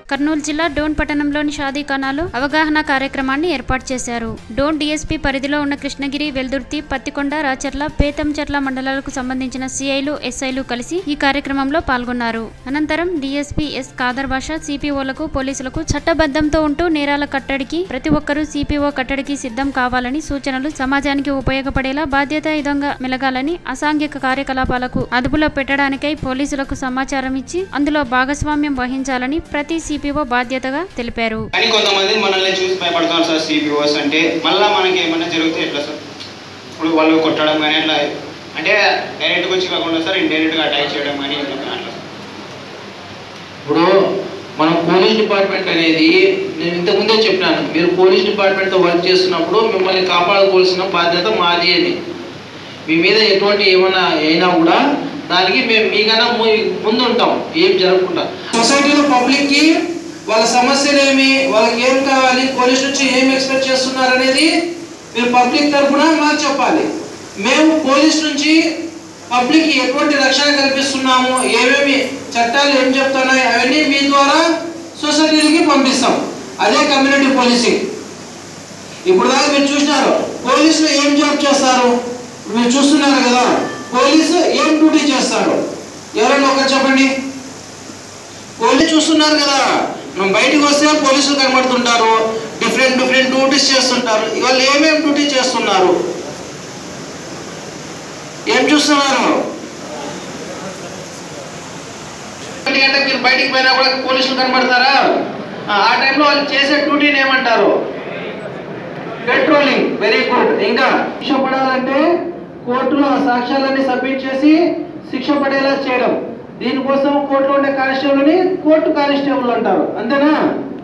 కర్నూలు జిల్లా డోన్ పట్టణంలోని షాదీఖానాలో అవగాహన కార్యక్రమాన్ని ఏర్పాటు చేశారు డోన్ డీఎస్పీ పరిధిలో ఉన్న కృష్ణగిరి వెల్దుర్తి పత్తికొండ రాచర్ల పేతంచెర్ల మండలాలకు సంబంధించిన సిఐలు ఎస్ఐలు కలిసి ఈ కార్యక్రమంలో పాల్గొన్నారు అనంతరం డీఎస్పీ ఎస్ కాదర్ భాష సిపిఓలకు పోలీసులకు చట్టబద్ధంతో ఉంటూ నేరాల కట్టడికి ప్రతి ఒక్కరూ సిపిఓ కట్టడికి సిద్ధం కావాలని సూచనలు సమాజానికి ఉపయోగపడేలా బాధ్యతాయుతంగా మెలగాలని అసాంఘిక కార్యకలాపాలకు అదుపులో పెట్టడానికై పోలీసులకు సమాచారం ఇచ్చి అందులో భాగస్వామ్యం వహించాలని ప్రతి సిపిఓ బాధ్యతగా తెలిపారు కానీ కొంతమంది మనల్ని చూసి భయపడతారు సార్ సిపిఓస్ అంటే మళ్ళీ మనకి ఏమన్నా జరిగితే ఎట్లా సార్ ఇప్పుడు వాళ్ళు కొట్టడం కానీ అట్లా అంటే డైరెక్ట్గా వచ్చి కాకుండా సార్ ఇండైరెక్ట్గా అటాక్ చేయడం కానీ ఇట్లా అట్లా ఇప్పుడు మనం పోలీస్ డిపార్ట్మెంట్ అనేది నేను ఇంతకుముందే చెప్పినాను మీరు పోలీస్ డిపార్ట్మెంట్తో వర్క్ చేస్తున్నప్పుడు మిమ్మల్ని కాపాడుకోవాల్సిన బాధ్యత మాది అని మీ మీద ఎటువంటి ఏమైనా అయినా కూడా దానికి మేము మీకన్నా ము- ముందు ఉంటాం ఏం జరగకుండా సొసైటీలో పబ్లిక్కి వాళ్ళ సమస్యలు ఏమి వాళ్ళకి ఏం కావాలి పోలీస్ నుంచి ఏం ఎక్స్పెక్ట్ చేస్తున్నారు అనేది మీరు పబ్లిక్ తరఫున మాకు చెప్పాలి మేము పోలీస్ నుంచి పబ్లిక్ ఎటువంటి రక్షణ కల్పిస్తున్నాము ఏమేమి చట్టాలు ఏం చెప్తున్నాయి అవన్నీ మీ ద్వారా సొసైటీలకి పంపిస్తాం అదే కమ్యూనిటీ పోలీసింగ్ ఇప్పుడు దాకా మీరు చూసినారు పోలీసులు ఏం జాబ్ చేస్తారు మీరు చూస్తున్నారు కదా పోలీసు ఏం డ్యూటీ చేస్తారు ఎవరైనా ఒకరు చెప్పండి పోలీసు చూస్తున్నారు కదా మనం బయటకు వస్తే పోలీసులు కనబడుతుంటారు డిఫరెంట్ డిఫరెంట్ డ్యూటీస్ చేస్తుంటారు ఇవాళ ఏమేమి డ్యూటీ చేస్తున్నారు ఏం చూస్తున్నారు ఒకటి గంటకి మీరు బయటికి పోయినా కూడా పోలీసులు కనబడతారా ఆ, ఆ టైంలో వాళ్ళు చేసే డ్యూటీని ఏమంటారు పెట్రోలింగ్ వెరీ గుడ్ ఇంకా శిక్ష పడాలంటే కోర్టులో ఆ సాక్ష్యాలన్నీ సబ్మిట్ చేసి శిక్ష పడేలా చేయడం దీనికోసం కోర్టులో ఉండే కానిస్టేబుల్ని కోర్టు కానిస్టేబుల్ అంటారు అంతేనా